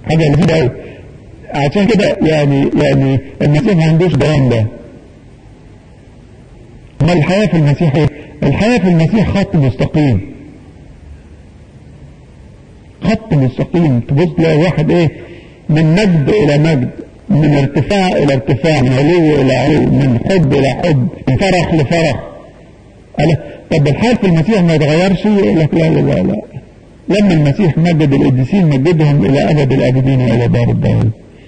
حاجة لذيذة قوي عشان كده يعني يعني المسيح ما عندوش ضرام ده ما الحياة في المسيح ايه؟ الحياة في المسيح خط مستقيم خط مستقيم تبص تلاقي واحد ايه من مجد الى مجد من ارتفاع الى ارتفاع من علو الى علو من حب الى حب من فرح لفرح قال طب الحال في المسيح ما يتغيرش يقول لك لا لا لا لا لما المسيح مجد القديسين مجدهم الى ابد الابدين والى دار الدار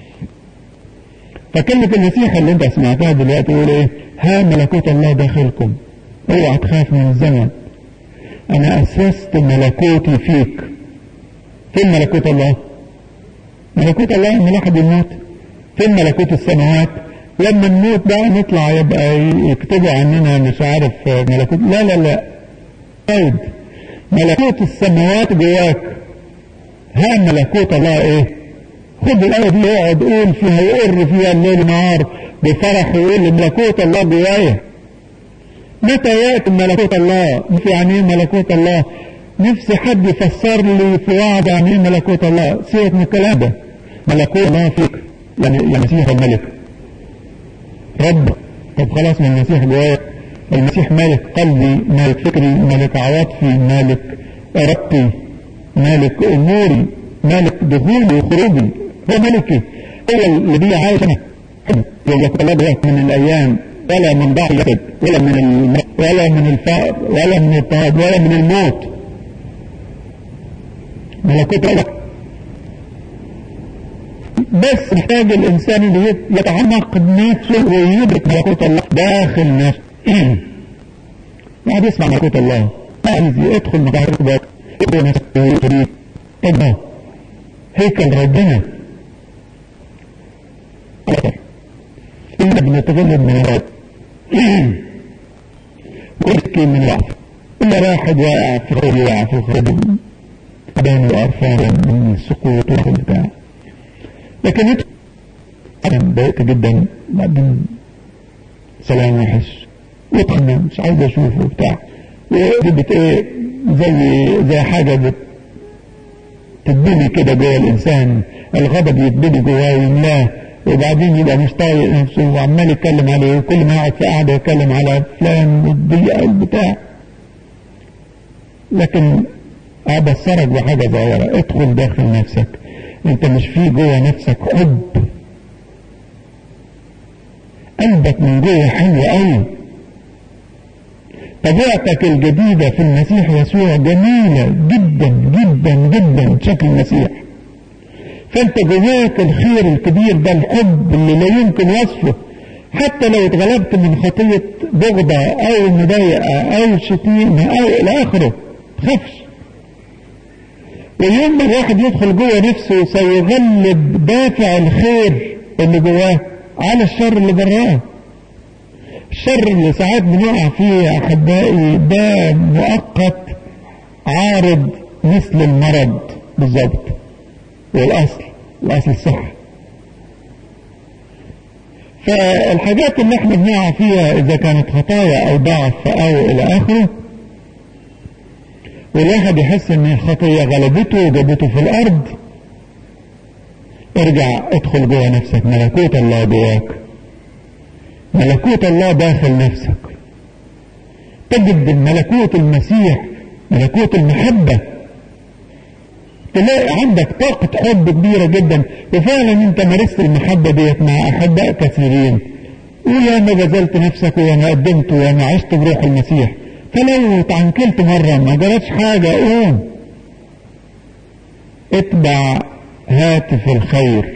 فكلمة المسيح اللي انت سمعتها دلوقتي يقول ايه ها ملكوت الله داخلكم اوعى تخاف من الزمن انا اسست ملكوتي فيك فين ملكوت الله ملكوت الله ان الواحد يموت فين ملكوت السماوات لما نموت بقى نطلع يبقى يكتبوا عننا مش عارف ملكوت لا لا لا قيد ملكوت السماوات جواك ها ملكوت الله ايه خد الآية دي يقعد يقول فيها يقر فيها الليل نهار بفرح ويقول ملكوت الله جوايا متى يأتي ملكوت الله مش يعني ايه ملكوت الله نفسي حد يفسر لي في وعد يعني ايه ملكوت الله سيبك من الكلام ده ملكوت الله فيك يعني يعني المسيح الملك رب طب خلاص من المسيح جوايا المسيح مالك قلبي مالك فكري مالك عواطفي مالك ارادتي مالك اموري مالك دخولي وخروجي هو ملكي هو اللي بيه عايش انا يقول الله جواك من الايام ولا من ضعف الجسد ولا من الم... ولا من الفقر ولا من الطهد ولا من الموت ملكوت الله بس محتاج الانسان اللي يتعمق بنفسه ويدرك ملكوت الله داخل نفسه يقعد يسمع ملكوت الله عايز يدخل مكان بقى يدخل نفسه طب هيكل ربنا أكثر إحنا بنتغلب من الرب ونبكي من العفو إلا واحد واقع في خير واقع في خير أبان وأرفان من السقوط والبتاع لكن أنا ضايقت جدا بعدين سلام وحش وطنة مش عايز أشوفه وبتاع وجبت إيه زي زي حاجة بت تتبني كده جوه الإنسان الغضب يتبني جواه ويملاه وبعدين يبقى مش طايق نفسه وعمال يتكلم عليه وكل ما يقعد في قعده يتكلم على فلان والضيقه والبتاع لكن ابصرك بحاجه صغيره ادخل داخل نفسك انت مش في جوه نفسك حب قلبك من جوه حلو قوي طبيعتك الجديدة في المسيح يسوع جميلة جدا جدا جدا شكل المسيح فانت جواك الخير الكبير ده الحب اللي لا يمكن وصفه حتى لو اتغلبت من خطية بغضة او مضايقة او شتيمة او الى اخره تخافش ويوم ما الواحد يدخل جوه نفسه سيغلب دافع الخير اللي جواه على الشر اللي براه الشر اللي ساعات بنقع فيه يا احبائي ده مؤقت عارض مثل المرض بالظبط والاصل الاصل الصح فالحاجات اللي احنا بنقع فيها اذا كانت خطايا او ضعف او الى اخره والواحد يحس ان الخطيه غلبته وجابته في الارض ارجع ادخل جوه نفسك ملكوت الله جواك ملكوت الله داخل نفسك تجد ملكوت المسيح ملكوت المحبة تلاقي عندك طاقة حب كبيرة جدا وفعلا انت مارست المحبة ديت مع احباء كثيرين ويا ما بذلت نفسك ويا ما قدمت ويا ما عشت بروح المسيح فلو اتعنكلت مرة ما جرتش حاجة قوم اتبع هاتف الخير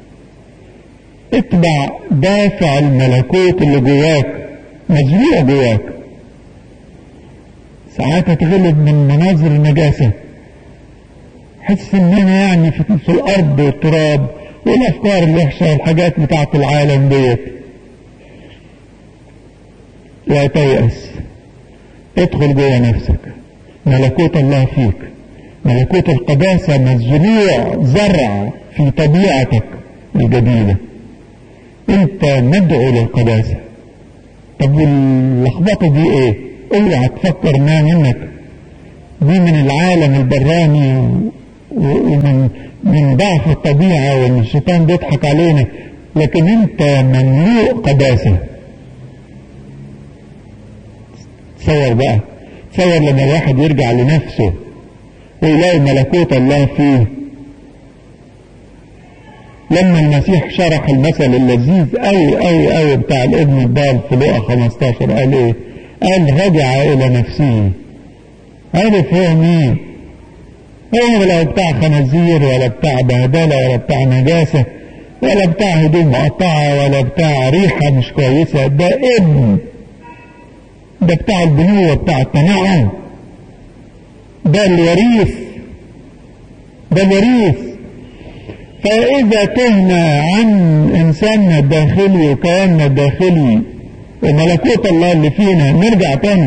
اتبع دافع الملكوت اللي جواك مزروع جواك ساعات هتغلب من مناظر النجاسة حس ان انا يعني في, في الارض والتراب والافكار الوحشة والحاجات بتاعت العالم ديت لا تيأس ادخل جوه نفسك ملكوت الله فيك ملكوت القداسة مزروع زرع في طبيعتك الجديدة انت مدعو للقداسة طب واللخبطة دي ايه اوعى تفكر ما منك دي من العالم البراني ومن من ضعف الطبيعة وان الشيطان بيضحك علينا لكن انت مملوء قداسة تصور بقى تصور لما الواحد يرجع لنفسه ويلاقي ملكوت الله فيه لما المسيح شرح المثل اللذيذ قوي قوي قوي بتاع الابن الضال في لقا 15 قال ايه؟ قال رجع الى نفسه عرف هو مين؟ هو لا بتاع خنازير ولا بتاع بهدله ولا بتاع نجاسه ولا بتاع هدوم مقطعه ولا بتاع ريحه مش كويسه ده ابن ده بتاع البنوه بتاع التنعم ده الوريث ده الوريث فإذا تهنا عن إنساننا الداخلي وكياننا الداخلي وملكوت الله اللي فينا نرجع تاني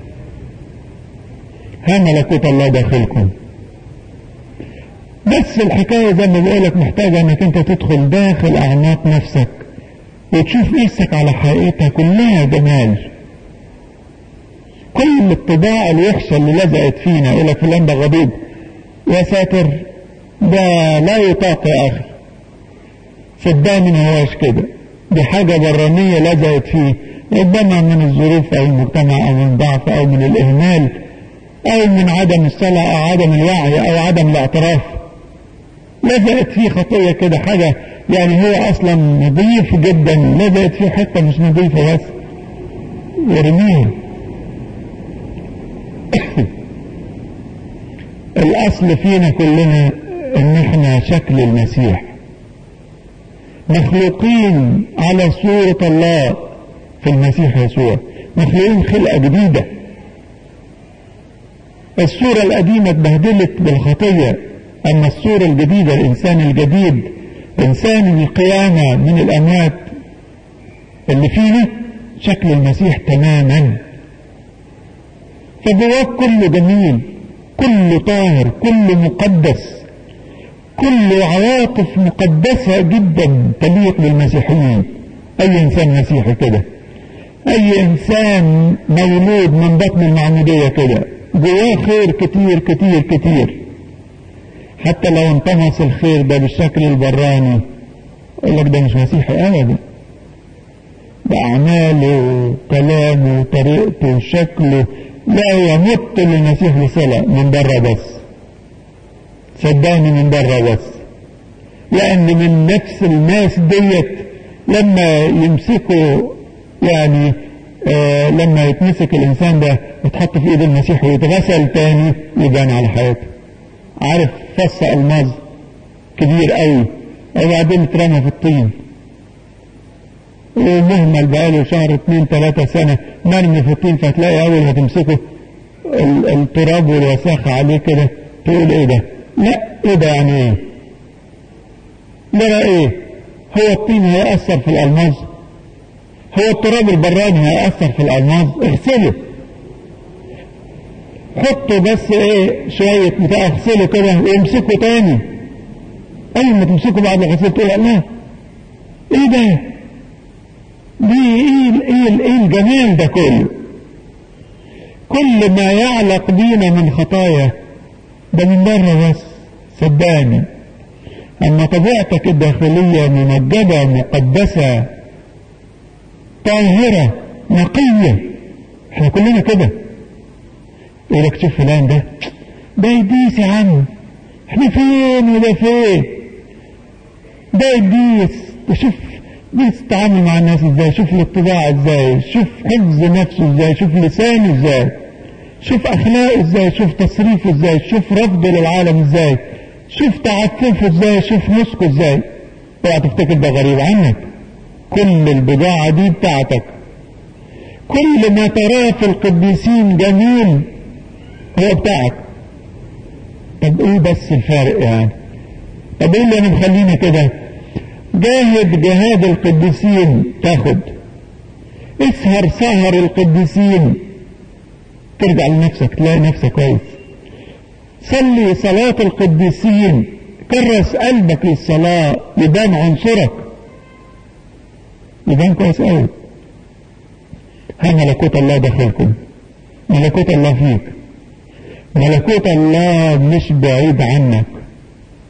ها ملكوت الله داخلكم بس الحكاية زي ما بقولك محتاجة انك انت تدخل داخل اعماق نفسك وتشوف نفسك على حقيقتها كلها جمال كل الطباع الوحشة اللي لزقت فينا يقول لك فلان ده غضيب يا ساتر ده لا يطاق يا اخي صدقني ما هوش كده دي حاجة برانية لزقت فيه ربما من الظروف او المجتمع او من ضعف او من الاهمال او من عدم الصلاة او عدم الوعي او عدم الاعتراف لزقت فيه خطية كده حاجة يعني هو اصلا نظيف جدا لزقت فيه حتة مش نظيفة بس ورميها الاصل فينا كلنا ان احنا شكل المسيح مخلوقين على صورة الله في المسيح يسوع مخلوقين خلقة جديدة الصورة القديمة اتبهدلت بالخطية أما الصورة الجديدة الإنسان الجديد إنسان القيامة من الأموات اللي فينا شكل المسيح تماما فجواك كله جميل كله طاهر كله مقدس كله عواطف مقدسة جدا تليق بالمسيحيين أي إنسان مسيحي كده أي إنسان مولود من بطن المعمودية كده جواه خير كتير كتير كتير حتى لو انطمس الخير ده بالشكل البراني يقول لك ده مش مسيحي أبدا بأعماله وكلامه وطريقته وشكله لا يمت للمسيح بصلة من بره بس صدقني من بره بس لأن من نفس الناس ديت لما يمسكوا يعني آه لما يتمسك الإنسان ده يتحط في إيد المسيح ويتغسل تاني يبان على حياته عارف فص ألماظ كبير قوي وبعدين اترمى في الطين ومهمل بقاله شهر اتنين تلاتة سنة مرمي في الطين فتلاقي أول ما تمسكه التراب والوساخة عليه كده تقول إيه ده؟ لا إيه ده يعني إيه؟ لا إيه؟ هو الطين هيأثر في الألماظ؟ هو التراب البراني هيأثر في الألماظ؟ اغسله حطه بس ايه شوية بتاع اغسله كده وامسكه تاني اول ما تمسكه بعد ما غسلته تقول الله ايه ده دي ايه ايه ايه الجمال ده كله كل ما يعلق بينا من خطايا ده من بره بس صدقني اما طبيعتك الداخلية منجبة مقدسة طاهرة نقية احنا كلنا كده يقول لك شوف فلان ده ده يديس يا عم احنا فين وده فين ده يديس ده شوف بيتعامل مع الناس ازاي شوف الاتباع ازاي شوف حفظ نفسه ازاي شوف لسانه ازاي شوف اخلاقه ازاي شوف تصريفه ازاي شوف رفضه للعالم ازاي شوف تعففه ازاي شوف نسكه ازاي اوعى تفتكر ده غريب عنك كل البضاعة دي بتاعتك كل ما تراه في القديسين جميل هو بتاعك طب ايه بس الفارق يعني طب ايه اللي انا مخلينا كده جاهد جهاد القديسين تاخد اسهر سهر القديسين ترجع لنفسك تلاقي نفسك كويس صلي صلاة القديسين كرس قلبك للصلاة يبان عنصرك يبان كويس قوي ها ملكوت الله داخلكم ملكوت الله فيك ملكوت الله مش بعيد عنك